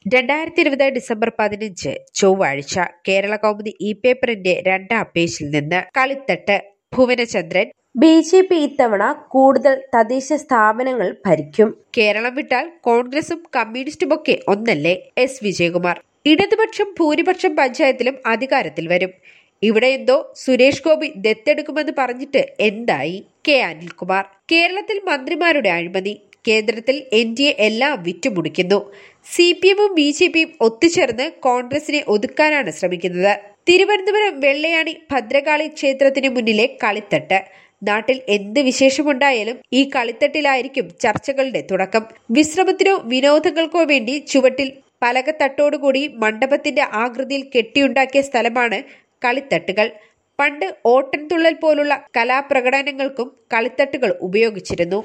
രണ്ടായിരത്തി ഇരുപത് ഡിസംബർ പതിനഞ്ച് ചൊവ്വാഴ്ച കേരള കൗമുദി ഇ പേപ്പറിന്റെ രണ്ടാം പേജിൽ നിന്ന് കളിത്തട്ട് ഭുവനചന്ദ്രൻ ബി ജെ പി ഇത്തവണ കൂടുതൽ തദ്ദേശ സ്ഥാപനങ്ങൾ ഭരിക്കും കേരളം വിട്ടാൽ കോൺഗ്രസും കമ്മ്യൂണിസ്റ്റുമൊക്കെ ഒന്നല്ലേ എസ് വിജയകുമാർ ഇടതുപക്ഷം ഭൂരിപക്ഷം പഞ്ചായത്തിലും അധികാരത്തിൽ വരും ഇവിടെ എന്തോ സുരേഷ് ഗോപി ദത്തെടുക്കുമെന്ന് പറഞ്ഞിട്ട് എന്തായി കെ അനിൽകുമാർ കേരളത്തിൽ മന്ത്രിമാരുടെ അഴിമതി കേന്ദ്രത്തിൽ എൻ ഡി എ എല്ലാം വിറ്റുമുടിക്കുന്നു സി പി എമ്മും ബി ജെ പിയും ഒത്തുചേർന്ന് കോൺഗ്രസിനെ ഒതുക്കാനാണ് ശ്രമിക്കുന്നത് തിരുവനന്തപുരം വെള്ളയാണി ഭദ്രകാളി ക്ഷേത്രത്തിന് മുന്നിലെ കളിത്തട്ട് നാട്ടിൽ എന്ത് വിശേഷമുണ്ടായാലും ഈ കളിത്തട്ടിലായിരിക്കും ചർച്ചകളുടെ തുടക്കം വിശ്രമത്തിനോ വിനോദങ്ങൾക്കോ വേണ്ടി ചുവട്ടിൽ പലകത്തട്ടോടുകൂടി മണ്ഡപത്തിന്റെ ആകൃതിയിൽ കെട്ടിയുണ്ടാക്കിയ സ്ഥലമാണ് കളിത്തട്ടുകൾ പണ്ട് ഓട്ടൻതുള്ളൽ പോലുള്ള കലാപ്രകടനങ്ങൾക്കും കളിത്തട്ടുകൾ ഉപയോഗിച്ചിരുന്നു